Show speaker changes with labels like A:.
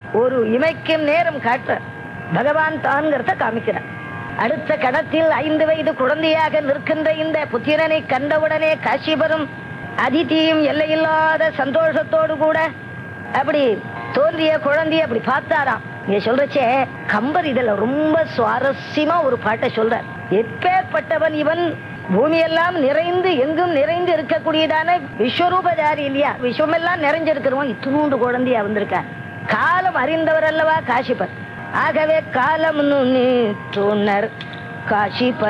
A: ஒரு இமைக்கும் நேரம் காட்டுற பகவான் தான்கிறத காமிக்கிறார் அடுத்த கடத்தில் ஐந்து வயது குழந்தையாக நிற்கின்ற இந்த புத்திரனை கண்டவுடனே காசிபரும் அதிதியும் எல்லையில்லாத சந்தோஷத்தோடு கூட அப்படி தோன்றிய குழந்தைய அப்படி பார்த்தாராம் இங்க சொல்றச்சே கம்பர் இதுல ரொம்ப சுவாரஸ்யமா ஒரு பாட்டை சொல்றார் எப்பேற்பட்டவன் இவன் பூமியெல்லாம் நிறைந்து எங்கும் நிறைந்து இருக்கக்கூடியதான விஸ்வரூபதாரி இல்லையா விஸ்வமெல்லாம் நிறைஞ்சிருக்கிறவன் இத்தினூண்டு குழந்தையா வந்திருக்கார் காலம் அறிந்தவர் அல்லவா காசிபர் ஆகவே காலம் நுண்ணி தூணர் காசிபர்